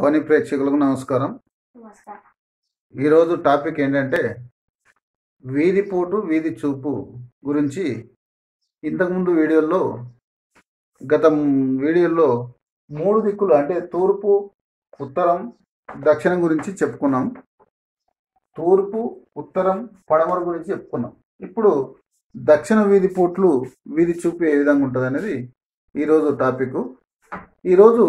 అవని ప్రేక్షకులకు నమస్కారం నమస్కారం ఈరోజు టాపిక్ ఏంటంటే వీధి పోటు వీధి చూపు గురించి ఇంతకుముందు వీడియోల్లో గత మ్- వీడియోల్లో మూడు దిక్కులు అంటే తూర్పు ఉత్తరం దక్షిణం గురించి చెప్పుకున్నాం తూర్పు ఉత్తరం పడమర గురించి చెప్పుకున్నాం ఇప్పుడు దక్షిణ వీధి పోట్లు వీధి చూపు ఏ విధంగా ఉంటుంది అనేది ఈరోజు టాపిక్ ఈరోజు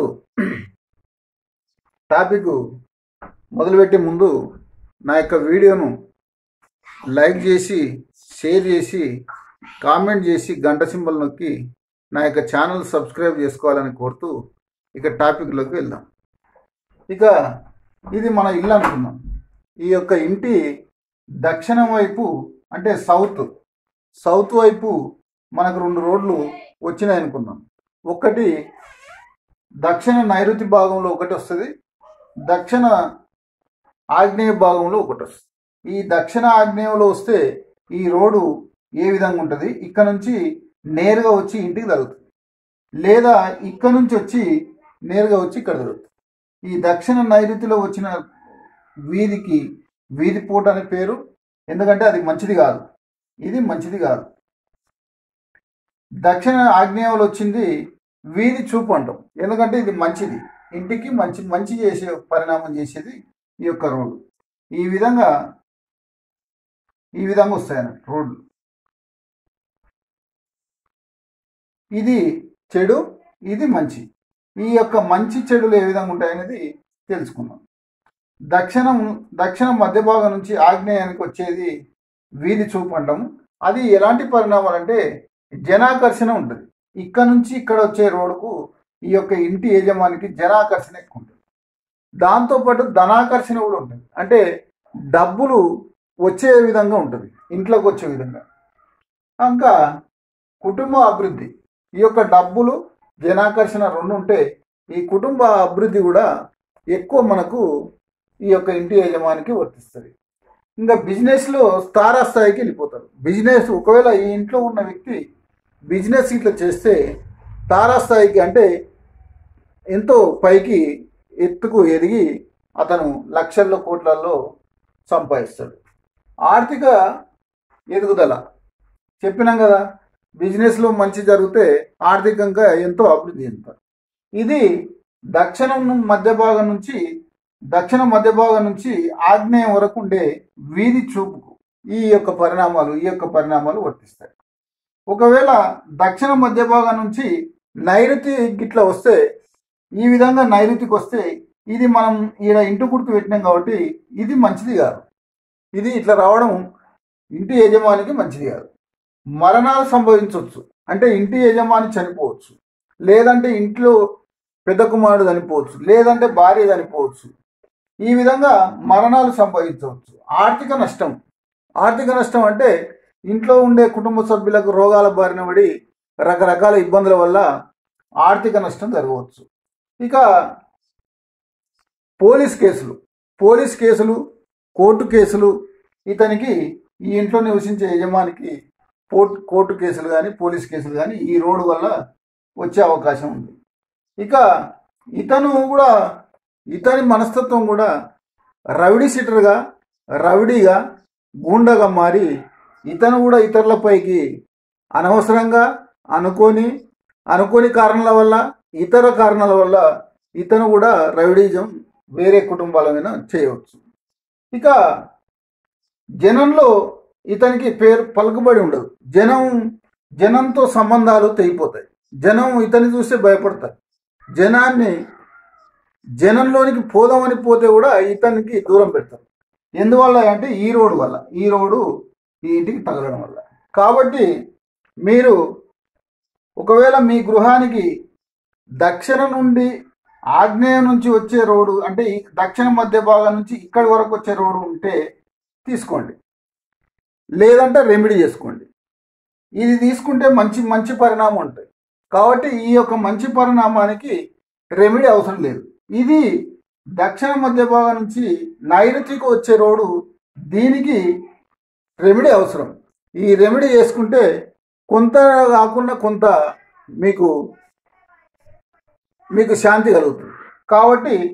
టాపిక్ మొదలుపెట్టే ముందు నా యొక్క వీడియోను లైక్ చేసి షేర్ చేసి కామెంట్ చేసి గంట సింబల్ నొక్కి నా యొక్క ఛానల్ సబ్స్క్రైబ్ చేసుకోవాలని కోరుతూ ఇక టాపిక్లోకి వెళ్దాం ఇక ఇది మన ఇల్లు అనుకుందాం ఈ యొక్క ఇంటి దక్షిణం వైపు అంటే సౌత్ సౌత్ వైపు మనకు రెండు రోడ్లు వచ్చినాయి అనుకుందాం ఒకటి దక్షిణ నైరుతి భాగంలో ఒకటి వస్తుంది దక్షిణ ఆగ్నేయ భాగంలో ఒకటి వస్తుంది ఈ దక్షిణ ఆగ్నేయంలో వస్తే ఈ రోడ్డు ఏ విధంగా ఉంటుంది ఇక్కడ నుంచి నేరుగా వచ్చి ఇంటికి తగులుతుంది లేదా ఇక్కడ నుంచి వచ్చి నేరుగా వచ్చి ఇక్కడ తగులుతుంది ఈ దక్షిణ నైరుతిలో వచ్చిన వీధికి వీధి పూట అనే పేరు ఎందుకంటే అది మంచిది కాదు ఇది మంచిది కాదు దక్షిణ ఆగ్నేయంలో వచ్చింది వీధి చూపు అంటాం ఎందుకంటే ఇది మంచిది ఇంటికి మంచి మంచి చేసే పరిణామం చేసేది ఈ యొక్క రోడ్డు ఈ విధంగా ఈ విధంగా వస్తాయి అన్నట్టు రోడ్లు ఇది చెడు ఇది మంచి ఈ యొక్క మంచి చెడులు ఏ విధంగా ఉంటాయనేది తెలుసుకుందాం దక్షిణం దక్షిణ మధ్య భాగం నుంచి ఆగ్నేయానికి వచ్చేది వీధి చూపు అంటాము అది ఎలాంటి పరిణామాలు అంటే జనాకర్షణ ఉంటుంది ఇక్కడ నుంచి ఇక్కడ వచ్చే రోడ్డుకు ఈ యొక్క ఇంటి యజమానికి జనాకర్షణ ఎక్కువ ఉంటుంది దాంతోపాటు ధనాకర్షణ కూడా ఉంటుంది అంటే డబ్బులు వచ్చే విధంగా ఉంటుంది ఇంట్లోకి వచ్చే విధంగా ఇంకా కుటుంబ అభివృద్ధి ఈ యొక్క డబ్బులు జనాకర్షణ రెండు ఉంటే ఈ కుటుంబ అభివృద్ధి కూడా ఎక్కువ మనకు ఈ యొక్క ఇంటి యజమానికి వర్తిస్తుంది ఇంకా బిజినెస్లో తారా స్థాయికి వెళ్ళిపోతారు బిజినెస్ ఒకవేళ ఈ ఇంట్లో ఉన్న వ్యక్తి బిజినెస్ ఇట్లా చేస్తే తారా స్థాయికి అంటే ఎంతో పైకి ఎత్తుకు ఎదిగి అతను లక్షల్లో కోట్లలో సంపాదిస్తాడు ఆర్థిక ఎదుగుదల చెప్పినాం కదా బిజినెస్లో మంచి జరిగితే ఆర్థికంగా ఎంతో అభివృద్ధి చెందుతారు ఇది దక్షిణం మధ్య భాగం నుంచి దక్షిణ మధ్య భాగం నుంచి ఆగ్నేయం వరకు ఉండే వీధి చూపుకు ఈ యొక్క పరిణామాలు ఈ యొక్క పరిణామాలు వర్తిస్తాయి ఒకవేళ దక్షిణ మధ్య భాగం నుంచి నైరుతి గిట్ల వస్తే ఈ విధంగా నైరుతికి వస్తే ఇది మనం ఈడ ఇంటి గుర్తు పెట్టినాం కాబట్టి ఇది మంచిది కాదు ఇది ఇట్లా రావడం ఇంటి యజమానికి మంచిది కాదు మరణాలు సంభవించవచ్చు అంటే ఇంటి యజమాని చనిపోవచ్చు లేదంటే ఇంట్లో పెద్ద కుమారుడు చనిపోవచ్చు లేదంటే భార్య చనిపోవచ్చు ఈ విధంగా మరణాలు సంభవించవచ్చు ఆర్థిక నష్టం ఆర్థిక నష్టం అంటే ఇంట్లో ఉండే కుటుంబ సభ్యులకు రోగాల బారిన పడి రకరకాల ఇబ్బందుల వల్ల ఆర్థిక నష్టం జరగవచ్చు ఇక పోలీస్ కేసులు పోలీస్ కేసులు కోర్టు కేసులు ఇతనికి ఈ ఇంట్లో నివసించే యజమానికి పోర్టు కోర్టు కేసులు కానీ పోలీస్ కేసులు కానీ ఈ రోడ్డు వల్ల వచ్చే అవకాశం ఉంది ఇక ఇతను కూడా ఇతని మనస్తత్వం కూడా రవిడీ సిటర్గా రవిడీగా గూండగా మారి ఇతను కూడా ఇతరులపైకి అనవసరంగా అనుకోని అనుకోని కారణాల వల్ల ఇతర కారణాల వల్ల ఇతను కూడా రవిడిజం వేరే కుటుంబాల మీద చేయవచ్చు ఇక జనంలో ఇతనికి పేరు పలుకుబడి ఉండదు జనం జనంతో సంబంధాలు తెగిపోతాయి జనం ఇతన్ని చూస్తే భయపడతారు జనాన్ని జనంలోనికి పోదామని పోతే కూడా ఇతనికి దూరం పెడతారు ఎందువల్ల అంటే ఈ రోడ్డు వల్ల ఈ రోడ్డు ఈ ఇంటికి తగలడం వల్ల కాబట్టి మీరు ఒకవేళ మీ గృహానికి దక్షిణ నుండి ఆగ్నేయం నుంచి వచ్చే రోడ్డు అంటే ఈ దక్షిణ మధ్య భాగం నుంచి ఇక్కడి వరకు వచ్చే రోడ్డు ఉంటే తీసుకోండి లేదంటే రెమెడీ చేసుకోండి ఇది తీసుకుంటే మంచి మంచి పరిణామం ఉంటుంది కాబట్టి ఈ యొక్క మంచి పరిణామానికి రెమెడీ అవసరం లేదు ఇది దక్షిణ మధ్య భాగం నుంచి నైరుతికి వచ్చే రోడ్డు దీనికి రెమెడీ అవసరం ఈ రెమెడీ చేసుకుంటే కొంత కాకుండా కొంత మీకు మీకు శాంతి కలుగుతుంది కాబట్టి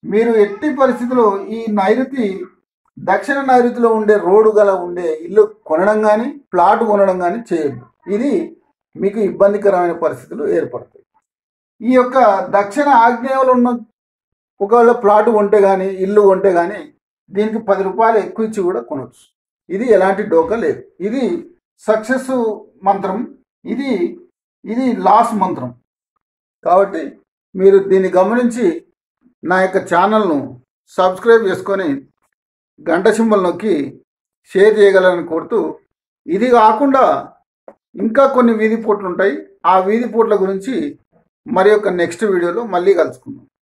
మీరు ఎట్టి పరిస్థితుల్లో ఈ నైరుతి దక్షిణ నైరుతిలో ఉండే రోడ్డు గల ఉండే ఇల్లు కొనడం కానీ ప్లాట్ కొనడం కానీ చేయొద్దు ఇది మీకు ఇబ్బందికరమైన పరిస్థితులు ఏర్పడతాయి ఈ యొక్క దక్షిణ ఆగ్నేయంలో ఉన్న ఒకవేళ ప్లాట్ కొంటే కానీ ఇల్లు కొంటే కానీ దీనికి పది రూపాయలు ఎక్కువ ఇచ్చి కూడా కొనవచ్చు ఇది ఎలాంటి డోకా లేదు ఇది సక్సెస్ మంత్రం ఇది ఇది లాస్ మంత్రం కాబట్టి మీరు దీన్ని గమనించి నా యొక్క ఛానల్ను సబ్స్క్రైబ్ చేసుకొని గంట సింబల్ నొక్కి షేర్ చేయగలరని కోరుతూ ఇది కాకుండా ఇంకా కొన్ని వీధి పోట్లు ఉంటాయి ఆ వీధి పోట్ల గురించి మరి యొక్క నెక్స్ట్ వీడియోలో మళ్ళీ కలుసుకుందాం